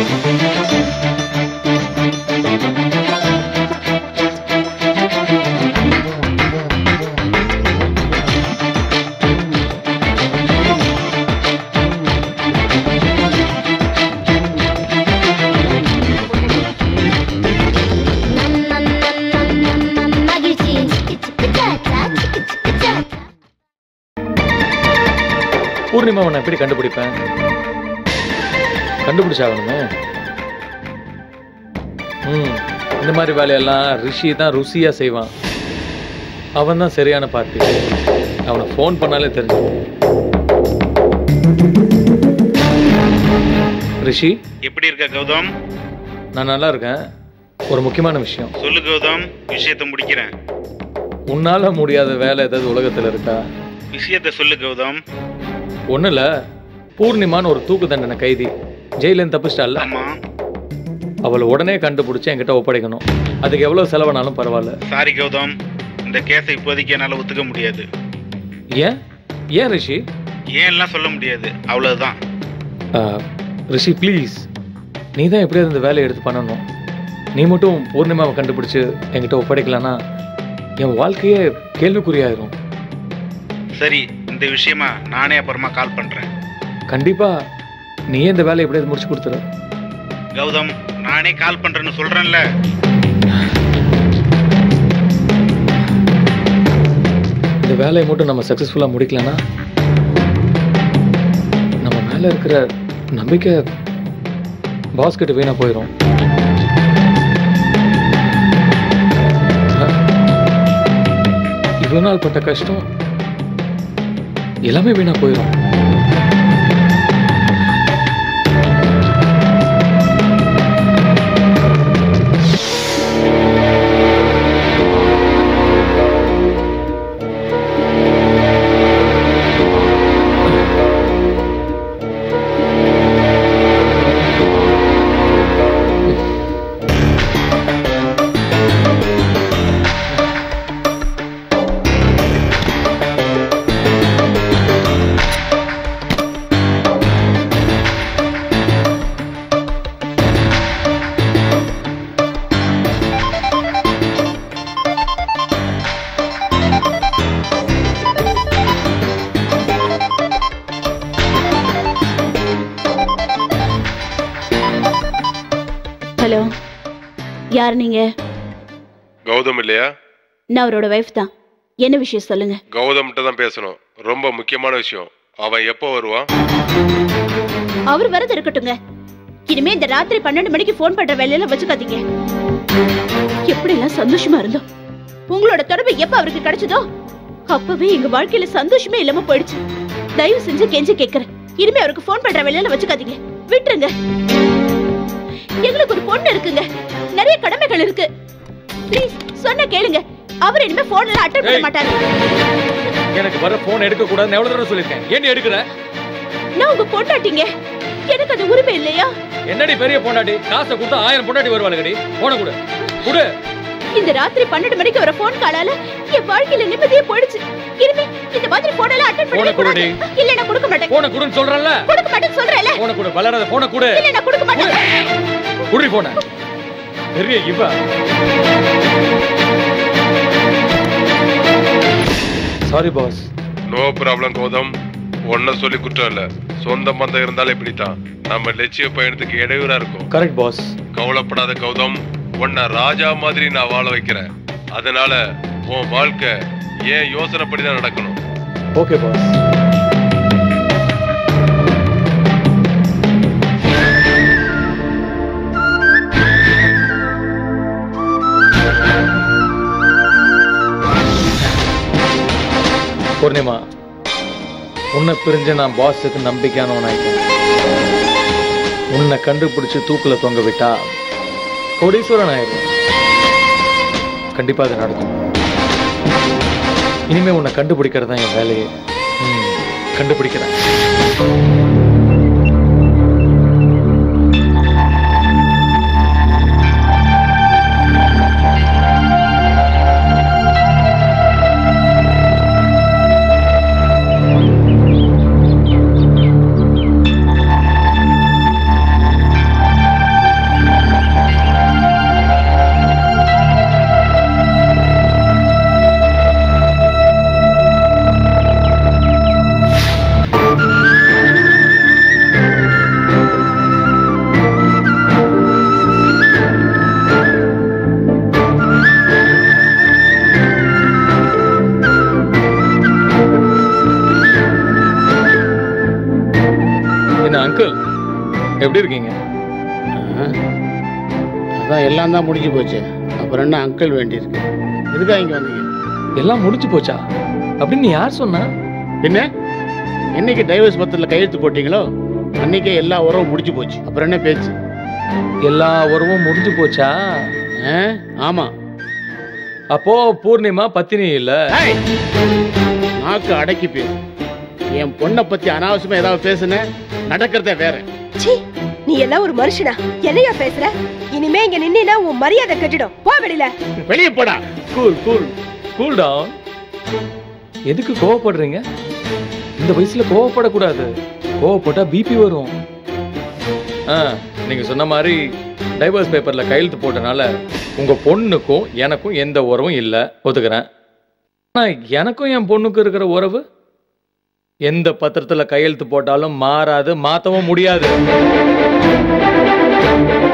மகிழ்ச்சி சிக்கு சிக்கு சாச்சா சிக்கு சிக்கு சாச்சா பூர்ணிமாவை நான் எப்படி கண்டுபிடிப்பேன் கண்டுபிடிச்சாகணுமே ம் இந்த மாதிரி வேலையெல்லாம் ரிஷி தான் ருசியா செய்வான் அவன் தான் சரியான பார்ட்டி அவனை ஃபோன் பண்ணாலே தெரிஞ்சு ரிஷி எப்படி இருக்க கௌதம் நான் நல்லா இருக்கேன் ஒரு முக்கியமான விஷயம் சொல்லு கௌதம் விஷயத்தை முடிக்கிறேன் உன்னால முடியாத வேலை ஏதாவது உலகத்துல இருக்கா விஷயத்தை சொல்லு கௌதம் ஒன்றும் இல்லை பூர்ணிமான்னு ஒரு தூக்கு தண்டனை கைதி ஜெயிலேருந்து தப்பிச்சிட்டால ஆமா அவளை உடனே கண்டுபிடிச்சி என்கிட்ட ஒப்படைக்கணும் அதுக்கு எவ்வளோ செலவானாலும் பரவாயில்ல சாரி கௌதம் இந்த கேஸை இப்போதைக்கு என்னால் ஒத்துக்க முடியாது ஏன் ஏன் ரிஷி ஏன்லாம் சொல்ல முடியாது அவ்வளவுதான் ஆ, ரிஷி ப்ளீஸ் நீ தான் எப்படியாவது இந்த வேலையை எடுத்து பண்ணணும் நீ மட்டும் பூர்ணிமாவை கண்டுபிடிச்சு என்கிட்ட ஒப்படைக்கலன்னா என் வாழ்க்கையே கேள்விக்குறியாயிரும் சரி இந்த விஷயமா நானே அப்புறமா கால் பண்றேன் கண்டிப்பா நீயே இந்த வேலையை எப்படியாவது முடிச்சு கொடுத்துரு கௌதம் நானே கால் பண்றேன்னு சொல்றேன்ல இந்த வேலையை மட்டும் நம்ம சக்ஸஸ்ஃபுல்லாக முடிக்கலன்னா நம்ம மேலே இருக்கிற நம்பிக்கை பாஸ் கிட்ட வீணாக போயிடும் இவ்வளோ நாள் பட்ட கஷ்டம் எல்லாமே வீணாக போயிடும் ஹலோ யார் நீங்க கௌதம் இல்லையா நான் அவரோட வைஃப் தான் என்ன விஷயம் சொல்லுங்க கௌதம்கிட்ட தான் பேசணும் ரொம்ப முக்கியமான விஷயம் அவன் எப்போ வருவான் அவர் வரது இருக்கட்டுங்க இனிமே இந்த ராத்திரி பன்னெண்டு மணிக்கு ஃபோன் பண்ற வேலையில வச்சுக்காதீங்க எப்படி எல்லாம் சந்தோஷமா இருந்தோம் உங்களோட தொடர்பு எப்ப அவருக்கு கிடைச்சதோ அப்பவே எங்க வாழ்க்கையில சந்தோஷமே இல்லாம போயிடுச்சு தயவு செஞ்சு கெஞ்சி கேக்குறேன் இனிமே அவருக்கு ஃபோன் பண்ற வேலையில வச்சுக்காதீங்க விட்டுருங்க எங்களுக்கு ஒரு பொண்ணு இருக்குங்க நிறைய கடமைகள் இருக்கு ப்ளீஸ் சொன்ன கேளுங்க அவர் இனிமே போன்ல அட்டன் பண்ண ஏய். மாட்டாரு எனக்கு வர ஃபோன் எடுக்கக்கூடாதுன்னு எவ்வளோ தடவை சொல்லியிருக்கேன் ஏன் எடுக்கிற நான் உங்க பொண்டாட்டிங்க எனக்கு அது உரிமை இல்லையா என்னடி பெரிய பொண்டாட்டி காசை கொடுத்தா ஆயிரம் பொண்டாட்டி வருவாளுங்கடி போன கொடு கொடு இந்த ராத்திரி பன்னெண்டு மணிக்கு வர போன் காலால என் வாழ்க்கையில நிம்மதியே போயிடுச்சு இனிமே இந்த மாதிரி போன் எல்லாம் அட்டன் பண்ண போனை கூடாது கொடுடி. இல்ல நான் கொடுக்க மாட்டேன் போன கொடுன்னு சொல்றேன்ல கொடுக்க மாட்டேன்னு சொல்றேன்ல போன கொடு விளையாடாத போன கொடு இல்ல நான் கொடுக்க மாட்டேன் குடி போன பெரிய இவ sorry boss no problem Gautham ஒன்ன சொல்லி குற்றம் இல்ல சொந்த பந்தம் இருந்தாலும் இப்படித்தான் நம்ம லட்சிய பயணத்துக்கு இடையூறா இருக்கும் கரெக்ட் பாஸ் கவலைப்படாத கௌதம் உன்னை ராஜா மாதிரி நான் வாழ வைக்கிறேன் அதனால உன் வாழ்க்கை ஏன் யோசனைப்படி தான் நடக்கணும் ஓகே பாஸ் பூர்ணிமா உன்னை பிரிஞ்சு நான் பாஸுக்கு நம்பிக்கையானவன் ஆயிட்டேன் உன்னை கண்டுபிடிச்சு தூக்குல தொங்க விட்டா கோடீஸ்வரன் ஆயிடுவேன் கண்டிப்பா அது நடக்கும் இனிமே உன்னை கண்டுபிடிக்கிறது தான் என் வேலையே ம், கண்டுபிடிக்கிறேன் எப்படி இருக்கீங்க ஆ. அதான் எல்லாம் தான் முடிஞ்சு போச்சு அப்புறம் என்ன அங்கிள் வேண்டியிருக்கு எதுக்காக இங்கே வந்தீங்க எல்லாம் முடிஞ்சு போச்சா அப்படின்னு யார் சொன்னா என்ன என்னைக்கு டைவர்ஸ் பத்திரத்தில் கையெழுத்து போட்டீங்களோ அன்னைக்கே எல்லா உறவும் முடிஞ்சு போச்சு அப்புறம் என்ன பேச்சு எல்லா உறவும் முடிஞ்சு போச்சா ஆ? ஆமா அப்போ பூர்ணிமா பத்தினி இல்ல ஏய்! நாக்கு அடக்கி பேசு என் பொண்ணை பத்தி அனாவசியமா ஏதாவது பேசுன நடக்கிறதே வேற சீ நீ எல்லாம் ஒரு மனுஷனா என்னையா பேசுற இனிமே இங்க நின்னா உன் மரியாதை கெட்டுடும் போ வெளியில வெளியே போடா கூல் கூல் கூல் டவுன் எதுக்கு கோவப்படுறீங்க இந்த வயசுல கோவப்படக்கூடாது கோவப்பட்டா பிபி வரும் ஆ நீங்க சொன்ன மாதிரி டைவர்ஸ் பேப்பர்ல கையெழுத்து போட்டனால உங்க பொண்ணுக்கும் எனக்கும் எந்த உறவும் இல்லை ஒத்துக்கிறேன் ஆனா எனக்கும் என் பொண்ணுக்கும் இருக்கிற உறவு எந்த பத்திரத்துல கையெழுத்து போட்டாலும் மாறாது மாத்தவும் முடியாது